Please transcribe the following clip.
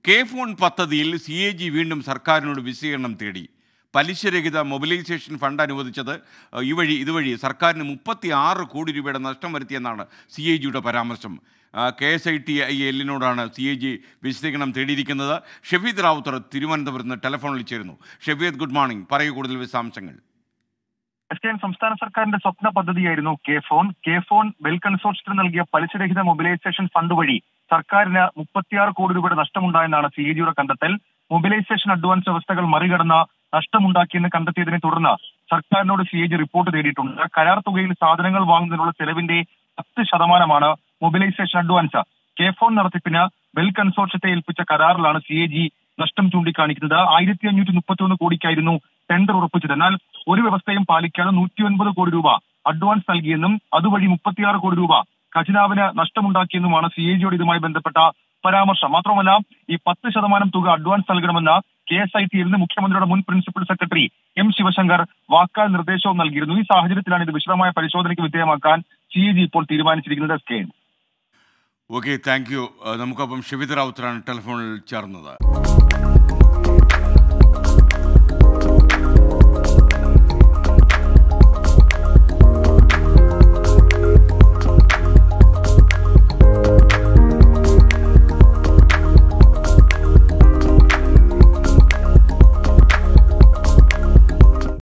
K FON പദ്ധതിയിൽ C A G വീണ്ടും സർക്കാരിനോട് വിശദീകരണം തേടി പലിശരഹിത മൊബിലൈസേഷൻ ഫണ്ട് അനുവദിച്ചത് അഹ്, ഈ വഴി ഇതുവഴി സർക്കാരിന് മുപ്പത്തി ആറ് കോടി രൂപയുടെ നഷ്ടം വരുത്തിയെന്നാണ് സി എ ജിയുടെ പരാമർശം K S I T I എല്ലിനോടാണ് സി എ ജി വിശദീകരണം തേടിയിരിക്കുന്നത് ഷെഫീദ് റാവുത്തർ തിരുവനന്തപുരത്ത് നിന്ന് ടെലിഫോണിൽ ചേരുന്നു ഷെഫീദ് ഗുഡ് മോർണിംഗ് പറയൂ കൂടുതൽ വിശദാംശങ്ങൾ എസ് കെ എൻ സംസ്ഥാന സർക്കാരിന്റെ സ്വപ്ന പദ്ധതിയായിരുന്നു കെ ഫോൺ കെ ഫോൺ വെൽ കൺസോർഷ്യത്തിന് നൽകിയ പലിശരഹിത മൊബിലൈസേഷൻ ഫണ്ട് വഴി സർക്കാരിന് മുപ്പത്തിയാറ് കോടി രൂപയുടെ നഷ്ടമുണ്ടായെന്നാണ് സി എ ജിയുടെ കണ്ടെത്തൽ മൊബിലൈസേഷൻ അഡ്വാൻസ് വ്യവസ്ഥകൾ മറികടന്ന നഷ്ടമുണ്ടാക്കിയെന്ന് കണ്ടെത്തിയതിനെ തുടർന്ന് സർക്കാരിനോട് സി എ ജി റിപ്പോർട്ട് തേടിയിട്ടുണ്ട് കരാർ തുകയിൽ സാധനങ്ങൾ വാങ്ങുന്നതിനുള്ള ചെലവിന്റെ പത്ത് ശതമാനമാണ് മൊബിലൈസേഷൻ അഡ്വാൻസ് കെ ഫോൺ നടത്തിപ്പിന് വെൽ കൺസോർഷ്യത്തെ ഏൽപ്പിച്ച കരാറിലാണ് സി എ ജി നഷ്ടം ചൂണ്ടിക്കാണിക്കുന്നത് ആയിരത്തി അഞ്ഞൂറ്റി മുപ്പത്തി ഒന്ന് കോടിക്കായിരുന്നു ടെൻഡർ ഉറപ്പിച്ചത് എന്നാൽ ഒരു വ്യവസ്ഥയും പാലിക്കാതെ നൂറ്റി ഒൻപത് കോടി രൂപ അഡ്വാൻസ് നൽകിയെന്നും അതുവഴി മുപ്പത്തിയാറ് കോടി രൂപ ഖജനാവിന് നഷ്ടമുണ്ടാക്കിയെന്നുമാണ് സി എ ജിയോട് ഇതുമായി ബന്ധപ്പെട്ട പരാമർശം മാത്രമല്ല ഈ പത്ത് ശതമാനം തുക അഡ്വാൻസ് നൽകണമെന്ന് കെ എസ് ഐ ടിയിൽ നിന്ന് മുഖ്യമന്ത്രിയുടെ മുൻ പ്രിൻസിപ്പൽ സെക്രട്ടറി എം ശിവശങ്കർ വാക്കാൽ നിർദ്ദേശവും നൽകിയിരുന്നു ഈ സാഹചര്യത്തിലാണ് ഇത് വിശദമായ പരിശോധനയ്ക്ക് വിധേയമാക്കാൻ സി എ ജി ഇപ്പോൾ തീരുമാനിച്ചിരിക്കുന്നത് S K N. Okay thank you നമുക്കൊപ്പം ഷെഫീദ് റാവുത്തറാണ് ടെലിഫോണിൽ ചേർന്നത്